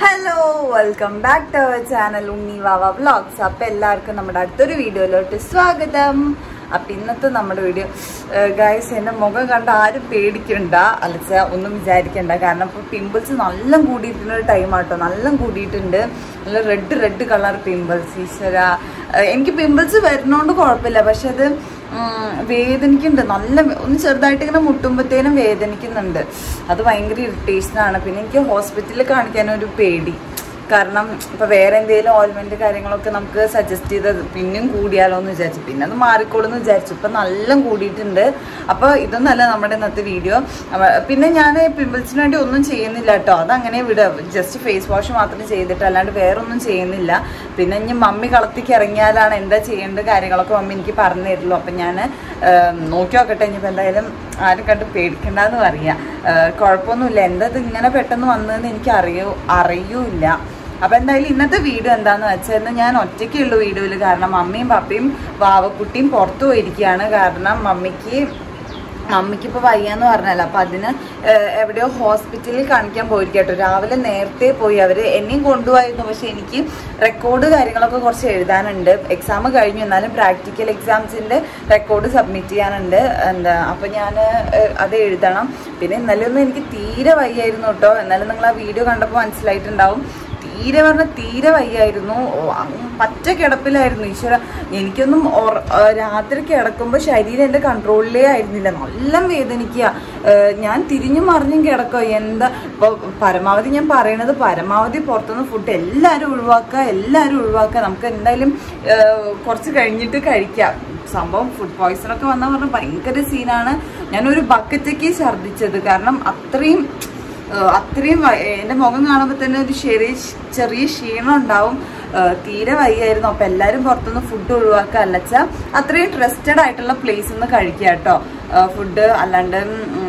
Hello welcome back to our channel Unni Vava vlogs അപ്പൊ എല്ലാവർക്കും നമ്മുടെ അടുത്തൊരു വീഡിയോയിലോട്ട് സ്വാഗതം അപ്പൊ ഇന്നത്തെ നമ്മുടെ വീഡിയോ ഗായ്സ് എന്റെ മുഖം കണ്ട ആരും പേടിക്കണ്ട അലച്ച ഒന്നും വിചാരിക്കണ്ട കാരണം ഇപ്പൊ പിമ്പിൾസ് നല്ല കൂടിയിട്ടുള്ള ഒരു ടൈം ആട്ടോ നല്ല കൂടിയിട്ടുണ്ട് നല്ല റെഡ് റെഡ് കളർ പിമ്പിൾസ് ഈശ്വര ഏഹ് എനിക്ക് പിമ്പിൾസ് വരുന്നോണ്ട് കുഴപ്പമില്ല പക്ഷെ അത് ഉം, വേദനിക്കുന്നുണ്ട് നല്ല ഒന്ന് ചെറുതായിട്ട് ഇങ്ങനെ മുട്ടുമ്പോഴത്തേനും വേദനിക്കുന്നുണ്ട് അത് ഭയങ്കര ഇറിറ്റേഷനാണ് പിന്നെ എനിക്ക് ഹോസ്പിറ്റലിൽ കാണിക്കാനൊരു പേടി കാരണം ഇപ്പൊ വേറെ എന്തെങ്കിലും ഓയിൽമെന്റ് കാര്യങ്ങളൊക്കെ നമുക്ക് സജസ്റ്റ് ചെയ്തത് പിന്നെയും കൂടിയാലോ എന്ന് വിചാരിച്ചു പിന്നെ അത് മാറിക്കോളും എന്ന് വിചാരിച്ചു ഇപ്പൊ നല്ല കൂടിയിട്ടുണ്ട് അപ്പൊ ഇതൊന്നല്ല നമ്മുടെ ഇന്നത്തെ വീഡിയോ പിന്നെ ഞാൻ പിമ്പിൾസിന് വേണ്ടി ഒന്നും ചെയ്യുന്നില്ല കേട്ടോ അതങ്ങനെ വിടുക ജസ്റ്റ് ഫേസ് വാഷ് മാത്രം ചെയ്തിട്ട് അല്ലാണ്ട് വേറെ ഒന്നും ചെയ്യുന്നില്ല പിന്നെ ഇനി മമ്മി കളത്തിക്ക് ഇറങ്ങിയാലാണ് എന്താ ചെയ്യേണ്ട കാര്യങ്ങളൊക്കെ മമ്മി എനിക്ക് പറഞ്ഞു തരുള്ളൂ അപ്പം ഞാൻ നോക്കി നോക്കട്ടെ ഇനിയിപ്പോൾ എന്തായാലും ആരും കണ്ട് പേടിക്കണ്ടെന്ന് പറയാം കുഴപ്പമൊന്നുമില്ല എന്താ ഇത് ഇങ്ങനെ പെട്ടെന്ന് വന്നതെന്ന് എനിക്ക് അറിയൂ അറിയൂല്ല അപ്പൊ എന്തായാലും ഇന്നത്തെ വീഡിയോ എന്താന്ന് വെച്ചാൽ ഇന്ന് ഞാൻ ഒറ്റയ്ക്കുള്ള വീഡിയോയിൽ കാരണം മമ്മിയും പപ്പയും വാവക്കുട്ടിയും പുറത്തു പോയിരിക്കുകയാണ് കാരണം മമ്മിക്ക് മമ്മിക്ക് ഇപ്പോൾ വയ്യാന്ന് പറഞ്ഞല്ലോ അപ്പം അതിന് ഏഹ്, എവിടെയോ ഹോസ്പിറ്റലിൽ കാണിക്കാൻ പോയിരിക്കട്ടോ രാവിലെ നേരത്തെ പോയി അവർ എന്നെയും കൊണ്ടുപോയിരുന്നു പക്ഷെ എനിക്ക് റെക്കോർഡ് കാര്യങ്ങളൊക്കെ കുറച്ച് എഴുതാനുണ്ട് എക്സാം കഴിഞ്ഞു എന്നാലും പ്രാക്ടിക്കൽ എക്സാംസിൻ്റെ റെക്കോർഡ് സബ്മിറ്റ് ചെയ്യാനുണ്ട് എന്താ അപ്പം ഞാൻ അത് എഴുതണം പിന്നെ ഇന്നലെ ഒന്നും എനിക്ക് തീരെ വയ്യായിരുന്നു കേട്ടോ എന്നാലും നിങ്ങൾ ആ വീഡിയോ കണ്ടപ്പോൾ മനസ്സിലായിട്ടുണ്ടാവും തീരെ പറഞ്ഞ തീരെ വയ്യായിരുന്നു ഓ, അങ്ങ് പറ്റ കിടപ്പിലായിരുന്നു ഈശ്വര എനിക്കൊന്നും ഒറ- ആ, രാത്രി കിടക്കുമ്പോൾ ശരീരം എൻ്റെ കൺട്രോളിലേ ആയിരുന്നില്ല നല്ല വേദനിക്കുക ഏഹ് ഞാൻ തിരിഞ്ഞും മറിഞ്ഞും കിടക്കുക എന്താ ഇപ്പോൾ പരമാവധി ഞാൻ പറയണത് പരമാവധി പുറത്തുനിന്ന് ഫുഡ് എല്ലാവരും ഒഴിവാക്കുക എല്ലാവരും ഒഴിവാക്കുക നമുക്ക് എന്തായാലും ഏഹ് കുറച്ച് കഴിഞ്ഞിട്ട് കഴിക്കാം സംഭവം ഫുഡ് പോയ്സൺ ഒക്കെ വന്ന പറഞ്ഞാൽ ഭയങ്കര സീനാണ് ഞാനൊരു ബക്കറ്റൊക്കെ ഛർദ്ദിച്ചത് കാരണം അത്രയും ഏഹ് അത്രയും വ- എൻ്റെ മുഖം കാണുമ്പോൾ തന്നെ ഒരു ചെറിയ ചെറിയ ക്ഷീണം ഉണ്ടാവും ഏഹ് തീരെ വയ്യായിരുന്നു അപ്പം എല്ലാവരും പുറത്തുനിന്ന് ഫുഡ് ഒഴിവാക്കുക അല്ലച്ച അത്രയും ട്രസ്റ്റഡ് ആയിട്ടുള്ള പ്ലേസിൽ നിന്ന് കഴിക്കുക കേട്ടോ ഫുഡ് അല്ലാണ്ട് ഉം,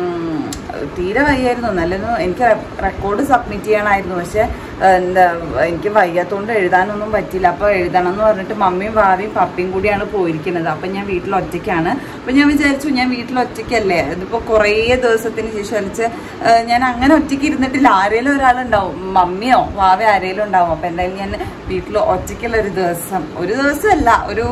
തീരെ വയ്യായിരുന്നു നല്ലൊന്നും എനിക്ക് റെക്കോർഡ് സബ്മിറ്റ് ചെയ്യണമായിരുന്നു പക്ഷെ ഏഹ് എന്താ എനിക്ക് വയ്യാത്തതുകൊണ്ട് എഴുതാനൊന്നും പറ്റിയില്ല അപ്പോൾ എഴുതണം എന്ന് പറഞ്ഞിട്ട് മമ്മിയും ഭാര്യയും പപ്പയും കൂടിയാണ് പോയിരിക്കുന്നത് അപ്പം ഞാൻ വീട്ടിൽ ഒറ്റയ്ക്കാണ് അപ്പം ഞാൻ വിചാരിച്ചു ഞാൻ വീട്ടിൽ ഒറ്റയ്ക്കല്ലേ ഇതിപ്പോൾ കുറേ ദിവസത്തിന് ശേഷം അലിച്ച് ഞാൻ അങ്ങനെ ഒറ്റയ്ക്ക് ഇരുന്നിട്ടില്ല ആരേലും ഒരാളുണ്ടാവും മമ്മിയോ വാവ ആരേലും ഉണ്ടാവും അപ്പം എന്തായാലും ഞാൻ വീട്ടിൽ ഒറ്റയ്ക്കുള്ള ഒരു ദിവസം ഒരു ദിവസമല്ല ഒരു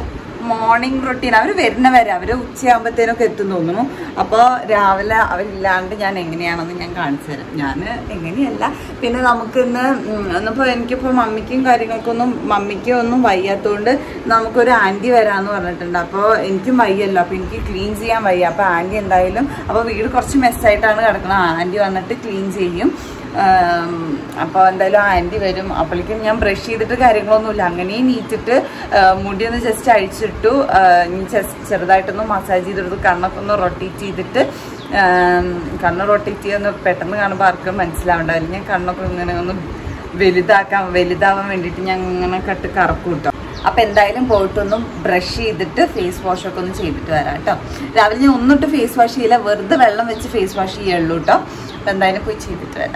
മോർണിംഗ് റൊട്ടീൻ അവർ വരുന്ന വരെ അവർ ഉച്ചയാകുമ്പോഴത്തേനൊക്കെ എത്തും തോന്നുന്നു അപ്പോൾ രാവിലെ അവരില്ലാണ്ട് ഞാൻ എങ്ങനെയാണെന്ന് ഞാൻ കാണിച്ചു തരാം ഞാൻ എങ്ങനെയല്ല പിന്നെ നമുക്ക് ഇന്ന് ഇന്നിപ്പോൾ എനിക്കിപ്പോൾ മമ്മിക്കും കാര്യങ്ങൾക്കൊന്നും മമ്മിക്കും ഒന്നും വയ്യാത്തതുകൊണ്ട് നമുക്കൊരു ആൻറ്റി വരാമെന്ന് പറഞ്ഞിട്ടുണ്ട് അപ്പോൾ എനിക്കും വയ്യല്ലോ അപ്പോൾ എനിക്ക് ക്ലീൻ ചെയ്യാൻ വയ്യ അപ്പോൾ ആൻറ്റി എന്തായാലും അപ്പോൾ വീട് കുറച്ച് മെസ്സായിട്ടാണ് കിടക്കുന്നത് ആൻറ്റി വന്നിട്ട് ക്ലീൻ ചെയ്യും അപ്പോൾ എന്തായാലും ആൻറ്റി വരും അപ്പോഴേക്കും ഞാൻ ബ്രഷ് ചെയ്തിട്ട് കാര്യങ്ങളൊന്നുമില്ല അങ്ങനെ നീറ്റിട്ട് മുടി ഒന്ന് ജസ്റ്റ് അഴിച്ചിട്ടു ആ, ഇനി just ചെറുതായിട്ടൊന്ന് മസാജ് ചെയ്തെടുത്തു കണ്ണൊക്കെ ഒന്ന് റൊട്ടേറ്റ് ചെയ്തിട്ട് ആം, കണ്ണ് റൊട്ടേറ്റ് ചെയ്യുന്ന പെട്ടെന്ന് കാണുമ്പോൾ ആർക്കും മനസ്സിലാവണ്ടാവില്ല ഞാൻ കണ്ണൊക്കെ ഇങ്ങനെ ഒന്ന് വലുതാക്കാൻ വലുതാവാൻ വേണ്ടിയിട്ട് ഞാൻ ഇങ്ങനെ കട്ട് കറക്കും കേട്ടോ അപ്പം എന്തായാലും പോയിട്ടൊന്നും ബ്രഷ് ചെയ്തിട്ട് ഫേസ് വാഷ് ഒക്കെ ഒന്ന് ചെയ്തിട്ട് വരാം കേട്ടോ രാവിലെ ഞാൻ ഒന്നിട്ട് ഫേസ് വാഷ് ചെയ്യില്ല വെറുതെ വെള്ളം വെച്ച് ഫേസ് വാഷ് ചെയ്യുള്ളൂ കേട്ടോ അപ്പം എന്തായാലും പോയി ചെയ്തിട്ട് വരാം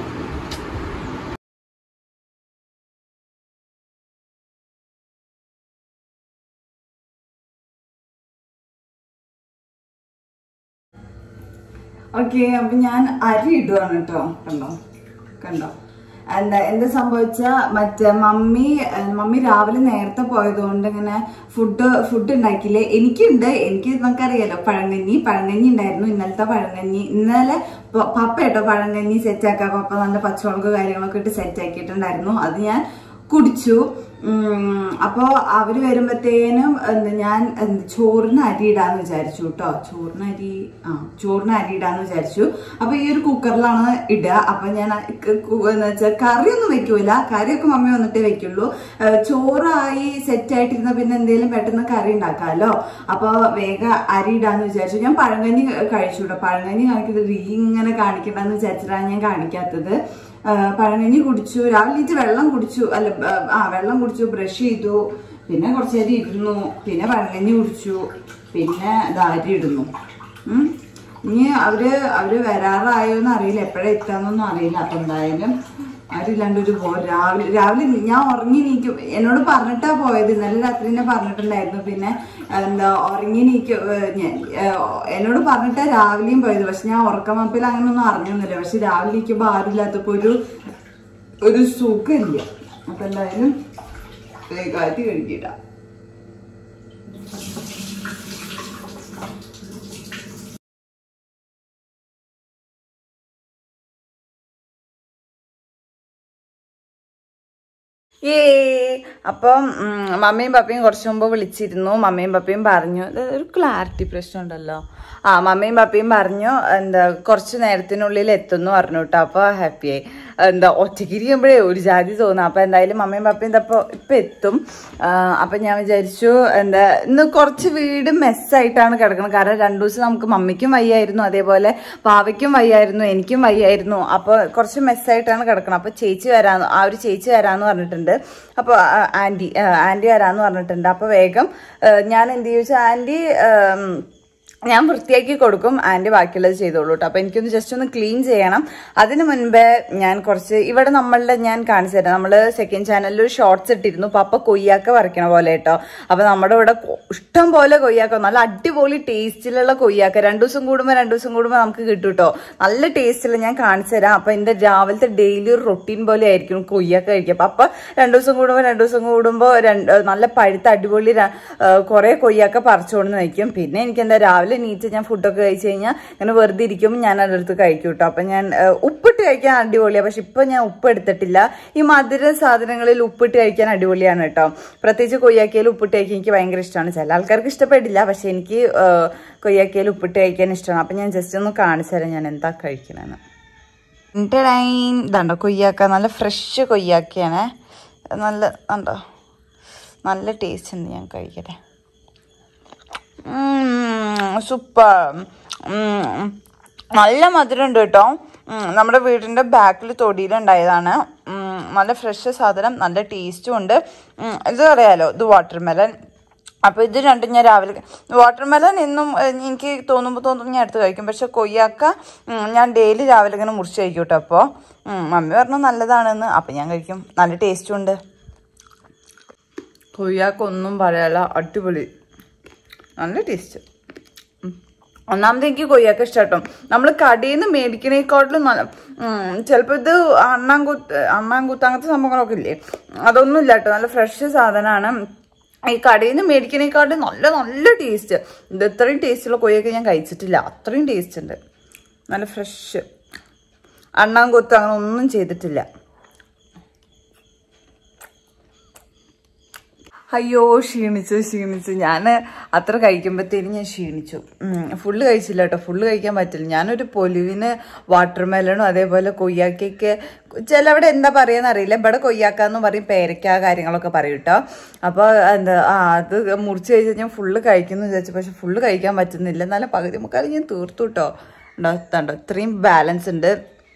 ഓക്കെ അപ്പൊ ഞാൻ അരി ഇടുവാണ് കേട്ടോ കണ്ടോ കണ്ടോ എന്താ എന്താ സംഭവിച്ച മറ്റേ മമ്മി ഏഹ് മമ്മി രാവിലെ നേരത്തെ പോയതുകൊണ്ട് ഇങ്ങനെ ഫുഡ് ഫുഡ് ഉണ്ടാക്കിയില്ലേ എനിക്കുണ്ട് എനിക്ക് നമുക്കറിയാലോ പഴങ്കഞ്ഞി പഴങ്കഞ്ഞി ഉണ്ടായിരുന്നു ഇന്നലത്തെ പഴങ്കഞ്ഞി ഇന്നലെ പ- പപ്പ കേട്ടോ പഴങ്കഞ്ഞി സെറ്റാക്കാം പപ്പ നല്ല പച്ചമുളക് കാര്യങ്ങളൊക്കെ ഇട്ട് സെറ്റ് ആക്കിയിട്ടുണ്ടായിരുന്നു അത് ഞാൻ കുടിച്ചു ഉം, അപ്പോ അവര് വരുമ്പത്തേനും എന്താ ഞാൻ എന്ത് ചോറിന് അരി ഇടാന്ന് വിചാരിച്ചു കേട്ടോ ചോറിന് അരി ആ ചോറിന് അരി ഇടാന്ന് വിചാരിച്ചു അപ്പൊ ഈ ഒരു കുക്കറിലാണ് ഇടുക അപ്പൊ ഞാൻ എന്ന് വെച്ചാൽ കറിയൊന്നും വെക്കൂല കറിയൊക്കെ മമ്മി വന്നിട്ടേ വെക്കുള്ളൂ ഏഹ് ചോറായി സെറ്റ് ആയിട്ടിരുന്ന പിന്നെ എന്തെങ്കിലും പെട്ടെന്ന് കറി ഉണ്ടാക്കാമല്ലോ അപ്പൊ വേഗം അരി ഇടാന്ന് വിചാരിച്ചു ഞാൻ പഴങ്കഞ്ഞി കഴിച്ചു കേട്ടോ പഴങ്കഞ്ഞി കാണിക്കുന്നത് റീ ഇങ്ങനെ കാണിക്കണ്ടെന്ന് വിചാരിച്ചിട്ടാണ് ഞാൻ കാണിക്കാത്തത് ആ, പഴങ്കഞ്ഞി കുടിച്ചു രാവിലെ എണീറ്റ് വെള്ളം കുടിച്ചു അല്ല ആ, ആ വെള്ളം കുടിച്ചു ബ്രഷ് ചെയ്തു പിന്നെ കുറച്ച് നേരം ഇരുന്നു പിന്നെ പഴങ്കഞ്ഞി കുടിച്ചു പിന്നെ ദാരി ഇടുന്നു ഉം. ഇനി അവര് അവര് വരാറായോന്ന് അറിയില്ല എപ്പോഴാ എത്താന്നൊന്നും അറിയില്ല അപ്പൊ എന്തായാലും അവരില്ലാണ്ട് ഒരു പോ രാവിലെ രാവിലെ ഞാൻ ഉറങ്ങി നീക്കും എന്നോട് പറഞ്ഞിട്ടാ പോയത് ഇന്നലെ രാത്രി തന്നെ പറഞ്ഞിട്ടുണ്ടായിരുന്നു പിന്നെ എന്താ ഉറങ്ങി നീക്കും ഏഹ് ഞാൻ ഏഹ് എന്നോട് പറഞ്ഞിട്ടാ രാവിലെയും പോയത് പക്ഷെ ഞാൻ ഉറക്കമപ്പിൽ അങ്ങനെ ഒന്നും അറിഞ്ഞൊന്നുമില്ല പക്ഷെ രാവിലെ നീക്കുമ്പോ ആരുമില്ലാത്തപ്പോ ഒരു ഒരു സുഖമില്ല അപ്പൊ എന്തായാലും വേഗമായിട്ട് കഴുകിയിടാം ഏ അപ്പം ഉം, മമ്മിയും പപ്പയും കുറച്ച് മുമ്പ് വിളിച്ചിരുന്നു മമ്മിയും പപ്പയും പറഞ്ഞു ഇത് ഒരു ക്ലാരിറ്റി പ്രശ്നം ഉണ്ടല്ലോ ആ മമ്മിയും പപ്പയും പറഞ്ഞു എന്താ കുറച്ച് നേരത്തിനുള്ളിൽ എത്തുന്നു പറഞ്ഞു കേട്ടോ അപ്പോൾ ഹാപ്പിയായി എന്താ ഒറ്റയ്ക്ക് ഇരിക്കുമ്പോഴേ ഒരു ജാതി തോന്നും അപ്പം എന്തായാലും മമ്മിയും പപ്പയും ഇതപ്പോൾ ഇപ്പം എത്തും ആ, അപ്പം ഞാൻ വിചാരിച്ചു എന്താ ഇന്ന് കുറച്ച് വീട് മെസ്സായിട്ടാണ് കിടക്കുന്നത് കാരണം രണ്ടു ദിവസം നമുക്ക് മമ്മിക്കും വയ്യായിരുന്നു അതേപോലെ പാവയ്ക്കും വയ്യായിരുന്നു എനിക്കും വയ്യായിരുന്നു അപ്പോൾ കുറച്ച് മെസ്സായിട്ടാണ് കിടക്കണം അപ്പോൾ ചേച്ചി വരാന്ന് ആ ഒരു ചേച്ചി വരാന്ന് പറഞ്ഞിട്ടുണ്ട് അപ്പോൾ ആൻറ്റി ആൻറ്റി വരാന്ന് പറഞ്ഞിട്ടുണ്ട് അപ്പോൾ വേഗം ആ, ഞാൻ എന്ത് ചോദിച്ചാൽ ആൻറ്റി ഞാൻ വൃത്തിയാക്കി കൊടുക്കും ആൻറ്റി ബാക്കിയുള്ളത് ചെയ്തോളൂ കേട്ടോ അപ്പോൾ എനിക്കൊന്ന് ജസ്റ്റ് ഒന്ന് ക്ലീൻ ചെയ്യണം അതിന് മുൻപേ ഞാൻ കുറച്ച് ഇവിടെ നമ്മളുടെ ഞാൻ കാണിച്ചു തരാം നമ്മൾ സെക്കൻഡ് ചാനലിൽ ഒരു ഷോർട്സ് ഇട്ടിരുന്നു പപ്പ കൊയ്യാക്ക പറിക്കണ പോലെ കേട്ടോ അപ്പോൾ നമ്മുടെ ഇവിടെ കൊ- ഇഷ്ടം പോലെ കൊയ്യാക്ക നല്ല അടിപൊളി ടേസ്റ്റിലുള്ള കൊയ്യാക്ക രണ്ടു ദിവസം കൂടുമ്പോൾ രണ്ടു ദിവസം കൂടുമ്പോൾ നമുക്ക് കിട്ടും കേട്ടോ നല്ല ടേസ്റ്റിൽ ഞാൻ കാണിച്ചു തരാം അപ്പോൾ എൻ്റെ രാവിലത്തെ ഡെയിലി ഒരു റൊട്ടീൻ പോലെ ആയിരിക്കും കൊയ്യാക്ക കഴിക്കുക അപ്പം അപ്പം രണ്ടു ദിവസം കൂടുമ്പോൾ രണ്ടു ദിവസം കൂടുമ്പോൾ രണ്ട് നല്ല പഴുത്ത അടിപൊളി ര- ആ, കുറേ കൊയ്യാക്ക പറിച്ചുകൊണ്ട് വയ്ക്കും പിന്നെ എനിക്ക് എന്താ രാവിലെ നീറ്റ് ഞാൻ ഫുഡൊക്കെ കഴിച്ച് കഴിഞ്ഞാൽ ഇങ്ങനെ വെറുതെ ഇരിക്കുമ്പോൾ ഞാൻ അതെടുത്ത് കഴിക്കും കേട്ടോ അപ്പം ഞാൻ ആ, ഉപ്പിട്ട് കഴിക്കാൻ അടിപൊളിയാണ് പക്ഷെ ഇപ്പം ഞാൻ ഉപ്പ് എടുത്തിട്ടില്ല ഈ മധുര സാധനങ്ങളിൽ ഉപ്പിട്ട് കഴിക്കാൻ അടിപൊളിയാണ് കേട്ടോ പ്രത്യേകിച്ച് കൊയ്യാക്കയിൽ ഉപ്പിട്ട് കഴിക്കാൻ എനിക്ക് ഭയങ്കര ഇഷ്ടമാണ് ചില ആൾക്കാർക്ക് ഇഷ്ടപ്പെടില്ല പക്ഷെ എനിക്ക് ആ, കൊയ്യാക്കയിൽ ഉപ്പിട്ട് കഴിക്കാൻ ഇഷ്ടമാണ് അപ്പം ഞാൻ ജസ്റ്റ് ഒന്ന് കാണിച്ചു തരാം ഞാൻ എന്താ കഴിക്കണമെന്ന് ഇതണ്ടോ കൊയ്യാക്ക നല്ല ഫ്രഷ് കൊയ്യാക്കയാണ് നല്ല ഉണ്ടോ നല്ല ടേസ്റ്റ് ഉണ്ട് ഞാൻ കഴിക്കട്ടെ സൂപ്പർ നല്ല മധുരം ഉണ്ട് കേട്ടോ ഉം, നമ്മുടെ വീടിൻ്റെ ബാക്കിൽ തൊടിയിലുണ്ടായതാണ് ഉം, നല്ല ഫ്രഷ് സാധനം നല്ല ടേസ്റ്റും ഉണ്ട് ഉം, ഇത് അറിയാലോ ഇത് വാട്ടർ മെലൻ അപ്പോൾ ഇത് രണ്ടും ഞാൻ രാവിലെ വാട്ടർ മെലൺ എന്നും ഏഹ്, എനിക്ക് തോന്നുമ്പോൾ തോന്നുമ്പോൾ ഞാൻ എടുത്ത് കഴിക്കും പക്ഷെ കൊയ്യാക്ക ഉം, ഞാൻ ഡെയിലി രാവിലെ ഇങ്ങനെ മുറിച്ച് കഴിക്കും കേട്ടോ അപ്പോൾ മമ്മി പറഞ്ഞു നല്ലതാണെന്ന് അപ്പം ഞാൻ കഴിക്കും നല്ല ടേസ്റ്റും ഉണ്ട് കൊയ്യാക്ക ഒന്നും പറയാല അടിപൊളി നല്ല ടേസ്റ്റ് ഒന്നാമത് എനിക്ക് കൊയ്യാക്ക ഇഷ്ടട്ടോ നമ്മൾ കടയിൽ നിന്ന് മേടിക്കണേക്കാട്ടിലും നല്ല ചിലപ്പോൾ ഇത് അണ്ണാങ്കുത്ത് അണ്ണാങ്കുത്ത് അങ്ങനത്തെ സംഭവങ്ങളൊക്കെ ഇല്ലേ അതൊന്നും ഇല്ല കേട്ടോ നല്ല ഫ്രഷ് സാധനമാണ് ഈ കടയിൽ നിന്ന് മേടിക്കണേക്കാട്ടും നല്ല നല്ല ടേസ്റ്റ് ഇത് ഇത്രയും ടേസ്റ്റുള്ള കൊയ്യൊക്കെ ഞാൻ കഴിച്ചിട്ടില്ല അത്രയും ടേസ്റ്റ് ഉണ്ട് നല്ല ഫ്രഷ് അണ്ണാങ്കുത്ത് അങ്ങനെ ഒന്നും ചെയ്തിട്ടില്ല അയ്യോ ക്ഷീണിച്ചു ക്ഷീണിച്ചു ഞാൻ അത്ര കഴിക്കുമ്പോഴത്തേനും ഞാൻ ക്ഷീണിച്ചു ഫുള്ള് കഴിച്ചില്ല കേട്ടോ ഫുള്ള് കഴിക്കാൻ പറ്റില്ല ഞാനൊരു പൊലിവിന് വാട്ടർ മെലണും അതേപോലെ കൊയ്യാക്കയ്ക്ക് ചിലവിടെ എന്താ പറയുക അറിയില്ല ഇവിടെ കൊയ്യാക്കാന്ന് പറയും പേരയ്ക്ക കാര്യങ്ങളൊക്കെ പറയും കേട്ടോ അപ്പോൾ എന്താ ആ അത് മുറിച്ച് കഴിച്ചാൽ ഞാൻ ഫുള്ള് കഴിക്കുന്നു വിചാരിച്ചു പക്ഷെ ഫുള്ള് കഴിക്കാൻ പറ്റുന്നില്ല എന്നാലും പകുതി മുക്കാൽ ഞാൻ തീർത്തു കേട്ടോ ഉണ്ടോ ഇതുണ്ടോ ഇത്രയും ബാലൻസ് ഉണ്ട്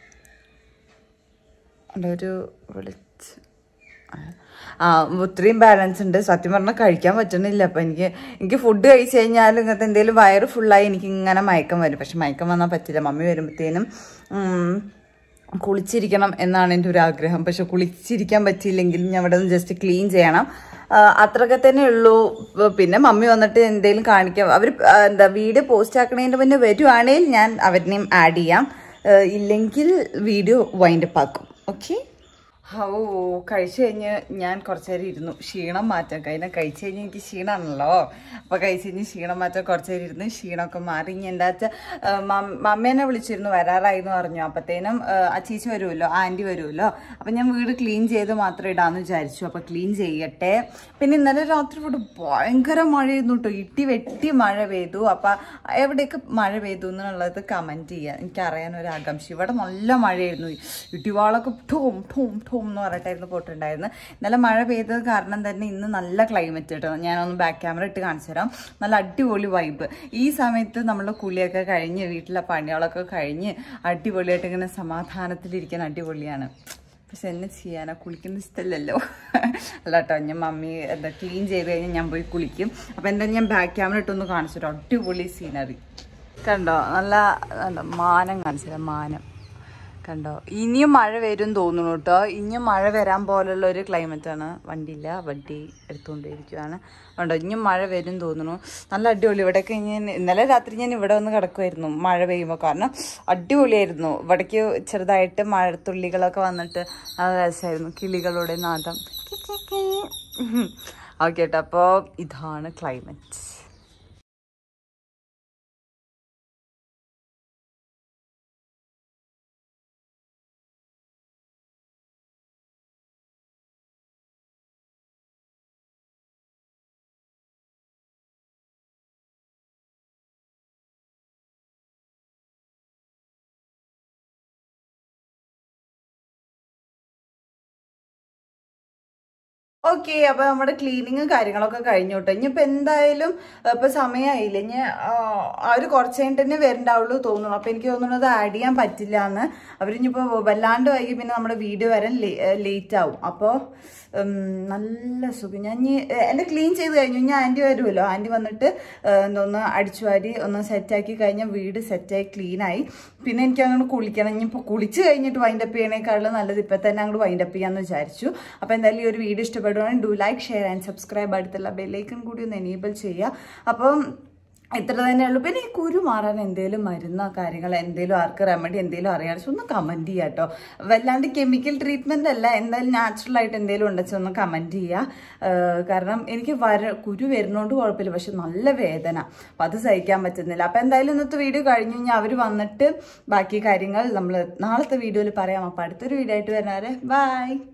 ഉണ്ടോ, ഒരു വിളിച്ച് ആ ഇത്രയും ബാലൻസ് ഉണ്ട് സത്യം പറഞ്ഞാൽ കഴിക്കാൻ പറ്റുന്നില്ല അപ്പം എനിക്ക് എനിക്ക് ഫുഡ് കഴിച്ച് കഴിഞ്ഞാൽ ഇങ്ങനത്തെ എന്തെങ്കിലും വയറ് ഫുള്ളായി എനിക്ക് ഇങ്ങനെ മയക്കം വരും പക്ഷെ മയക്കം വന്നാൽ പറ്റില്ല മമ്മി വരുമ്പോഴത്തേനും ഉം, കുളിച്ചിരിക്കണം എന്നാണ് എൻ്റെ ഒരു ആഗ്രഹം പക്ഷെ കുളിച്ചിരിക്കാൻ പറ്റിയില്ലെങ്കിൽ ഞാൻ ഇവിടെ നിന്ന് ജസ്റ്റ് ക്ലീൻ ചെയ്യണം ആ, അത്രയൊക്കെ തന്നെ ഉള്ളൂ പിന്നെ മമ്മി വന്നിട്ട് എന്തെങ്കിലും കാണിക്കാം അവർ എന്താ വീഡിയോ പോസ്റ്റ് ആക്കണതിൻ്റെ മുന്നേ വരുവാണെങ്കിൽ ഞാൻ അവരിനെയും ആഡ് ചെയ്യാം ആ, ഇല്ലെങ്കിൽ വീഡിയോ വൈൻഡപ്പ് ആക്കും ഓക്കെ ഓ കഴിച്ചു കഴിഞ്ഞ് ഞാൻ കുറച്ച് നേരം ഇരുന്നു ക്ഷീണം മാറ്റാൻ കഴിഞ്ഞാൽ കഴിച്ചു കഴിഞ്ഞ് എനിക്ക് ക്ഷീണമാണല്ലോ അപ്പോൾ കഴിച്ച് കഴിഞ്ഞ് ക്ഷീണം മാറ്റാൻ കുറച്ച് നേരം ഇരുന്ന് ക്ഷീണമൊക്കെ മാറി ഇനി എന്താ വെച്ചാൽ മമ്മേനെ വിളിച്ചിരുന്നു വരാറായി എന്ന് പറഞ്ഞു അപ്പോഴത്തേനും അച്ചീച്ച വരുമല്ലോ ആൻറ്റി വരുമല്ലോ അപ്പം ഞാൻ വീട് ക്ലീൻ ചെയ്ത് മാത്രം ഇടാമെന്ന് വിചാരിച്ചു അപ്പോൾ ക്ലീൻ ചെയ്യട്ടെ പിന്നെ ഇന്നലെ രാത്രി ഇവിടെ ഭയങ്കര മഴയായിരുന്നു കേട്ടോ ഇട്ടി വെട്ടി മഴ പെയ്തു അപ്പം എവിടെയൊക്കെ മഴ പെയ്തു എന്നുള്ളത് കമൻറ്റ് ചെയ്യുക എനിക്കറിയാൻ ഒരു ആകാംക്ഷ ഇവിടെ നല്ല മഴയായിരുന്നു ഇടിവാളൊക്കെ ടോം ടോം ടോം എന്ന് പറഞ്ഞിട്ടായിരുന്നു പോയിട്ടുണ്ടായിരുന്നത് ഇന്നലെ മഴ പെയ്തത് കാരണം തന്നെ ഇന്ന് നല്ല ക്ലൈമറ്റ് കേട്ടോ ഞാനൊന്ന് ബാക്ക് ക്യാമറ ഇട്ട് കാണിച്ചു തരാം നല്ല അടിപൊളി വൈബ് ഈ സമയത്ത് നമ്മുടെ കുളിയൊക്കെ കഴിഞ്ഞ് വീട്ടിലെ പണികളൊക്കെ കഴിഞ്ഞ് അടിപൊളിയായിട്ട് ഇങ്ങനെ സമാധാനത്തിലിരിക്കാൻ അടിപൊളിയാണ് പക്ഷെ എന്നെ ചെയ്യാനാ കുളിക്കുന്ന ഇഷ്ടമല്ലല്ലോ അല്ല കേട്ടോ ഞാൻ മമ്മി എന്താ ക്ലീൻ ചെയ്ത് കഴിഞ്ഞാൽ ഞാൻ പോയി കുളിക്കും അപ്പം എന്താ ഞാൻ ബാക്ക് ക്യാമറ ഇട്ടൊന്ന് കാണിച്ചു തരാം അടിപൊളി സീനറി കണ്ടോ നല്ല നല്ല മാനം കാണിച്ചു തരാം മാനം കണ്ടോ ഇനിയും മഴ വരും തോന്നുന്നു കേട്ടോ ഇനിയും മഴ വരാൻ പോലുള്ള ഒരു ക്ലൈമറ്റ് ആണ് വണ്ടിയില്ല വണ്ടി എടുത്തുകൊണ്ടിരിക്കുകയാണ് കണ്ടോ ഇനിയും മഴ വരും തോന്നുന്നു നല്ല അടിപൊളി ഇവിടെയൊക്കെ ഞാൻ ഇന്നലെ രാത്രി ഞാൻ ഇവിടെ വന്ന് കിടക്കുമായിരുന്നു മഴ പെയ്യുമ്പോൾ കാരണം അടിപൊളിയായിരുന്നു ഇവിടേക്ക് ചെറുതായിട്ട് മഴത്തുള്ളികളൊക്കെ വന്നിട്ട് നല്ല രസമായിരുന്നു കിളികളുടെ നാദം ഓക്കെ കേട്ടോ അപ്പോൾ ഇതാണ് ക്ലൈമറ്റ് ഓക്കെ അപ്പൊ നമ്മുടെ ക്ലീനിങ്ങും കാര്യങ്ങളൊക്കെ കഴിഞ്ഞു കേട്ടോ ഇനിയിപ്പോ എന്തായാലും ഏഹ്, ഇപ്പൊ സമയമായില്ല ഇനി ആ, അവര് കുറച്ച് കഴിഞ്ഞിട്ട് തന്നെ വരണ്ടാവുള്ളൂ തോന്നുന്നു അപ്പൊ എനിക്ക് തോന്നുന്നത് ആഡ് ചെയ്യാൻ പറ്റില്ല എന്ന് അവരിനിപ്പോ വല്ലാണ്ട് വൈകി പിന്നെ നമ്മുടെ വീഡിയോ വരാൻ ലേറ്റ് ആവും അപ്പോൾ നല്ല സുഖം ഞാൻ ഇനി ഏഹ്, എന്റെ ക്ലീൻ ചെയ്ത് കഴിഞ്ഞു ഞാൻ ആന്റി വരുമല്ലോ ആന്റി വന്നിട്ട് ഏഹ്, എന്തോന്ന് അടിച്ചു വാരി ഒന്ന് സെറ്റാക്കി കഴിഞ്ഞാൽ വീട് സെറ്റായി ക്ലീനായി പിന്നെ എനിക്ക് അങ്ങോട്ട് കുളിക്കണം ഇനിയിപ്പോൾ കുളിച്ച് കഴിഞ്ഞിട്ട് വൈൻഡപ്പ് ചെയ്യണേക്കാളും നല്ലത് ഇപ്പം തന്നെ അങ്ങോട്ട് വൈൻഡപ്പ് ചെയ്യാമെന്ന് വിചാരിച്ചു അപ്പോൾ എന്തായാലും ഈ ഒരു വീഡിയോ ഇഷ്ടപ്പെടുവാണെങ്കിൽ do like share and subscribe അടുത്തുള്ള ബെല്ലൈക്കൺ കൂടി ഒന്ന് എനേബിൾ ചെയ്യുക അപ്പം ഇത്ര തന്നെയുള്ളൂ പിന്നെ ഈ കുരു മാറാൻ എന്തെങ്കിലും മരുന്നോ കാര്യങ്ങളോ എന്തെങ്കിലും ആർക്ക് റെമഡി എന്തെങ്കിലും അറിയാതെ ഒന്ന് കമൻറ്റ് ചെയ്യുക കേട്ടോ വല്ലാണ്ട് കെമിക്കൽ ട്രീറ്റ്മെൻ്റ് അല്ല എന്തായാലും നാച്ചുറൽ ആയിട്ട് എന്തെങ്കിലും ഉണ്ടെന്ന് ഒന്ന് കമൻറ്റ് ചെയ്യുക ഏഹ് കാരണം എനിക്ക് വര കുരു വരുന്നോണ്ട് കുഴപ്പമില്ല പക്ഷെ നല്ല വേദന അപ്പം അത് സഹിക്കാൻ പറ്റുന്നില്ല അപ്പം എന്തായാലും ഇന്നത്തെ വീഡിയോ കഴിഞ്ഞ് കഴിഞ്ഞാൽ അവർ വന്നിട്ട് ബാക്കി കാര്യങ്ങൾ നമ്മൾ നാളത്തെ വീഡിയോയിൽ പറയാം അപ്പം അടുത്തൊരു വീഡിയോ ആയിട്ട് വരുന്നവരെ ബൈ